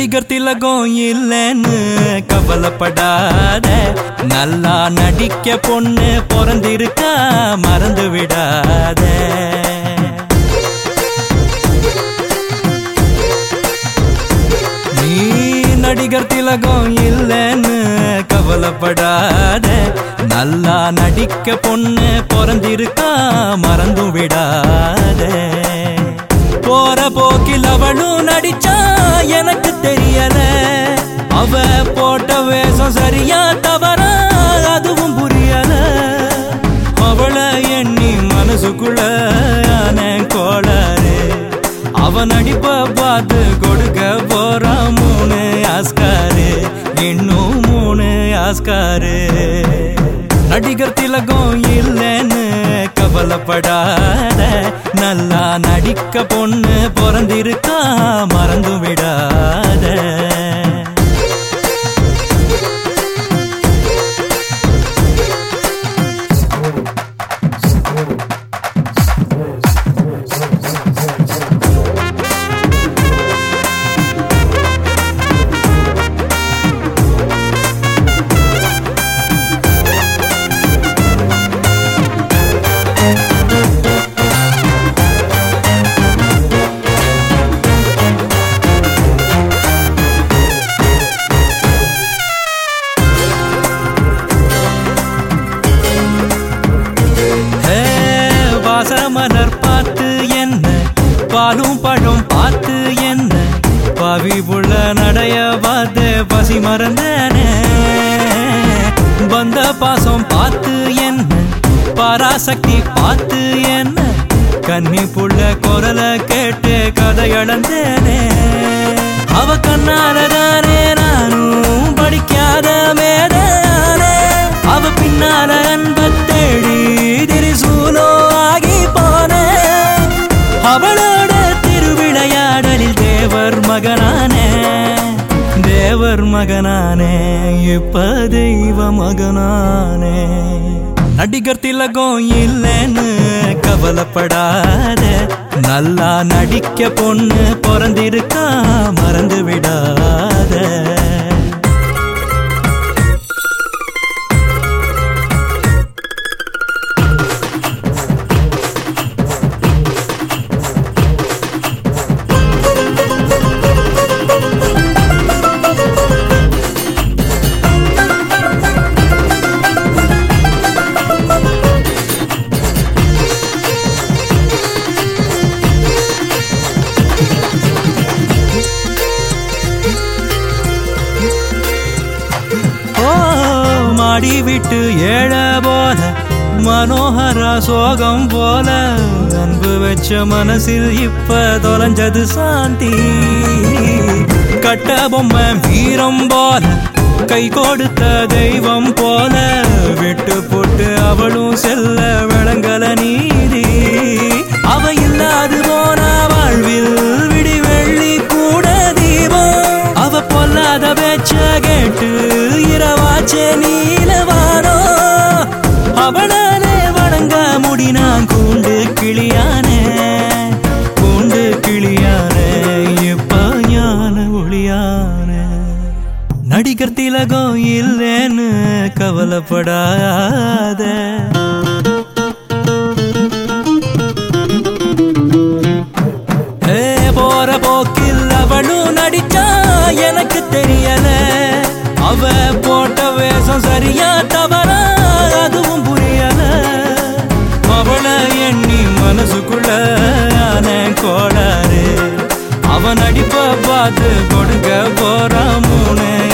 நடிகர் திலகம் இல்லைன்னு கவலைப்படாத நல்லா நடிக்க பொண்ணு பிறந்திருக்கா மறந்து விடாத நீ நடிகர் திலகம் இல்லைன்னு கவலைப்படாத நல்லா நடிக்க பொண்ணு பிறந்திருக்கா மறந்து விடாத போற போக்கில் அவளும் நடிச்சா எனக்கு தெரியல அவ போட்ட வேஷம் சரியா தவறா அதுவும் புரியல அவளை எண்ணி மனசுக்குள்ள ஆன கோளாறு அவன் நடிப்ப பார்த்து கொடுக்க போறா மூணு ஆஸ்காரு இன்னும் மூணு ஆஸ்காரு நடிகர் திலகம் இல்லைன்னு கவலைப்படாத நல்லா நடிக்க பொண்ணு பிறந்திருக்கா மறந்து விடாத ஹே, வாசமலர் பார்த்து என்ன பாலும் பழம் பார்த்து என்ன பவி புள்ள நடைய பார்த்து பசி மறந்தனே வந்த பாசம் பார்த்து என்ன பராசக்தி பார்த்து என்ன கன்னி புள்ள குரல கேட்டு கதை இழந்தேனே அவ கண்ணால தானே நானும் படிக்காத மேதானே அவ பின்னால அன்ப தேடி திரிசூலோ ஆகி போனேன் அவளோட திருவிளையாடலில் தேவர் மகனானே தேவர் மகனானே இப்ப தெய்வ மகனானே நடிகர் திலகம் இல்லைன்னு கவலைப்படாத நல்லா நடிக்க பொண்ணு பிறந்திருக்கா மறந்து விடாத ஓ மாடி விட்டு ஏழ போல மனோகரா சோகம் போல அன்பு வச்ச மனசில் இப்ப தொலைஞ்சது சாந்தி கட்ட பொம்மை வீரம் போல கை கொடுத்த தெய்வம் போல விட்டு போட்டு அவளும் செல்ல விளங்கல நீதி அவ இல்லாது போன வாழ்வில் விடி வெள்ளி கூட தீபம் அவ பொல்லாத பேச்ச கேட்டு இரவாச்சே நீலவானோ அவளாலே வணங்க முடினான் கூண்டு கிளியானே கூண்டு கிளியானே இப்ப ஞான ஒளியானே நடிகர் திலகம் இல்லைன்னு கவலைப்படாத ஏ, போற போக்கில் அவளும் நடிச்சா எனக்கு தெரியல அவ போட்ட வேஷம் சரியா தவறா அதுவும் புரியல அவளை எண்ணி மனசுக்குள்ள ஆன கோளாறு அவன் நடிப்ப பார்த்து கொடுக்க போறான் மூணு